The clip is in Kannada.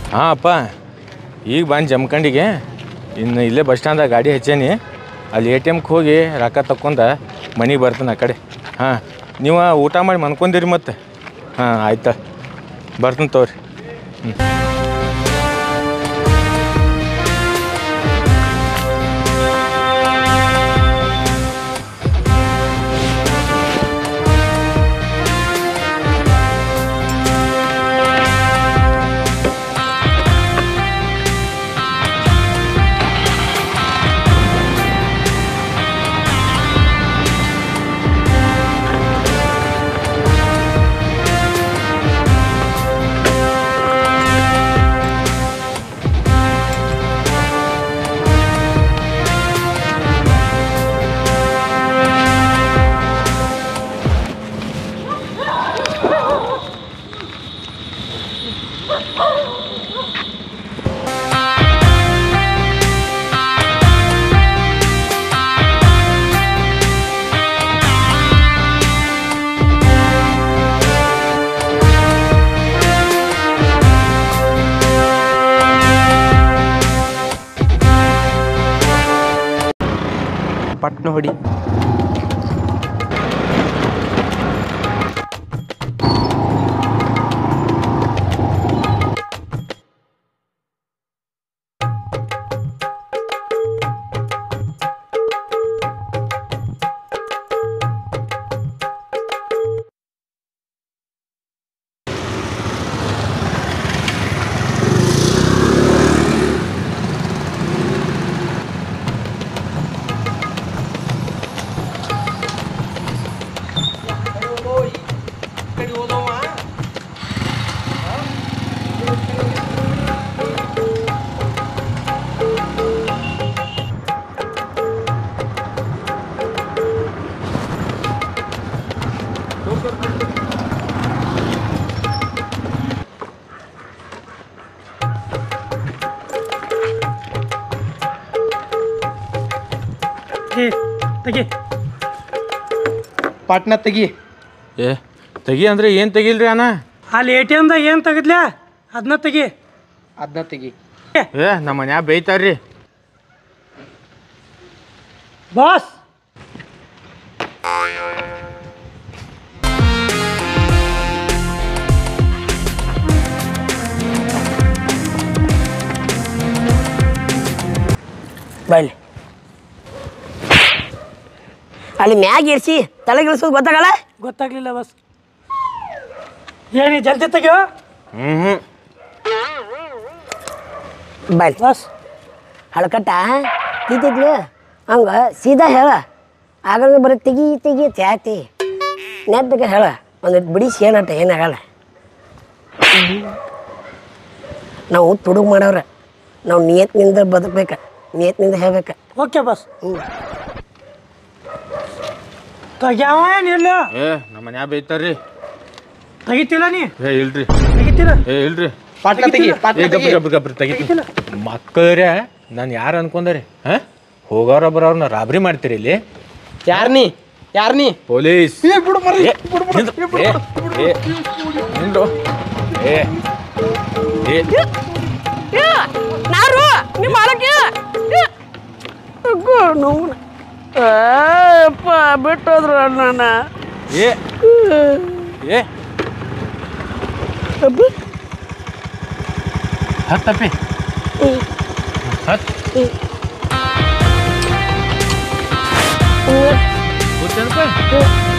ಹಾಂ ಅಪ್ಪ ಈಗ ಬಂದು ಜಮ್ಕಂಡಿಗೆ ಇನ್ನು ಇಲ್ಲೇ ಬಸ್ ಸ್ಟ್ಯಾಂದಾಗ ಗಾಡಿ ಹಚ್ಚೇನಿ ಅಲ್ಲಿ ಎ ಟಿ ಎಮ್ಗೆ ಹೋಗಿ ರೊಕ್ಕ ತಕ್ಕೊಂಡ ಮನೆಗೆ ಬರ್ತೀನಿ ಆ ಕಡೆ ಹಾಂ ನೀವು ಊಟ ಮಾಡಿ ಮನ್ಕೊಂದಿರಿ ಮತ್ತೆ ಹಾಂ ಆಯ್ತಾ ಬರ್ತೀನಿ ತಗೋರಿ ಪಟ್ನ ಹೊಡಿ ತೆಗಿ ಪಟ್ನ ತೆಗಿ ಏ ತೆಗಿ ಅಂದ್ರೆ ಏನು ತೆಗಿಲ್ರಿ ಅಣ್ಣ ಅಲ್ಲಿ ಎ ಟಿ ಎಮ್ದಾಗ ಏನು ತೆಗಿದ್ಲ್ಯಾ ಅದನ್ನ ತೆಗಿ ಅದನ್ನ ತೆಗಿ ಏ ನಮ್ಮ ಮನ್ಯಾಗ ಬೈತಾರ್ರಿ ಬಾಸ್ ಬಳ್ಳಿ ಅಲ್ಲಿ ಮ್ಯಾಗ ಇರಿಸಿ ತಲೆಗಿಳಿಸೋದು ಗೊತ್ತಾಗಲ್ಲ ಗೊತ್ತಾಗ್ಲಿಲ್ಲ ಬಸ್ ಏನಿ ಜಲ್ದಿ ತೆಗಿಯೋ ಹ್ಞೂ ಹ್ಞೂ ಬಳ್ಳಿ ಬಸ್ ಹಳಕಟ್ಟ ತಿದ್ದಿದ್ಲು ಹಂಗ ಸೀದಾ ಹೇಳ ಆಗ ಬರೀ ತೆಗಿ ತೆಗಿ ತ್ಯಾತಿ ನೆಟ್ಟಗೆ ಹೇಳ ಒಂದು ಬಿಡಿಸಿ ಏನಟ ಏನಾಗಲ್ಲ ನಾವು ತುಡುಗು ಮಾಡವ್ರ ನಾವು ನಿಯತ್ನಿಂದ ಬದುಕ್ಬೇಕು ನಿಯತ್ನಿಂದ ಹೇಳ್ಬೇಕು ಓಕೆ ಬಸ್ ತೆಗ್ಯಾವ ಏನಿಲ್ಲ ಏ ನಮ್ಮ ಮನ್ಯಾಗ ಬೈತಾರ್ರಿ ತೆಗಿತಿಲ್ಲ ನೀ ಏ ಇಲ್ರಿ ತೆಗಿತೀರ ಏ ಇಲ್ರಿ ಪಟ್ನ ತೆಗಿ ಏ ಪಟ್ನ ಗಬ್ರಿ ತೆಗಿ ಗಬ್ರಿ ಗಬ್ರಿ ತೆಗಿತೀನಿ ಮಕ್ಕಳ್ರೆ ನಾನು ಯಾರು ಅನ್ಕೊಂಡಾರಿ ಹಾಂ ಹೋಗೋರ ಬರೋರ್ನ ರಾಬ್ರಿ ಮಾಡ್ತೀರಿ ಇಲ್ಲಿ ಯಾರ್ ನೀ ಯಾರ್ ನೀ ಪೊಲೀಸ್ ಏ ಬಿಡು ಮರ್ರಿ ಏ, ನಿಂದ್ರು. ಏ, ಏ, ನಿಂದ್ರು. ಏ, ಏ, ನಾರು ನಿಮ್ಮ ಮಾಡಕ್ಕೆ ಬಿಟ್ಟೋದ್ರು ಅಣ್ಣ ಏ, ಏ. ಹತ್ತಪ್ಪಿ ಹತ್ ಕೂತ್ಕೊಳ್ಳಿ.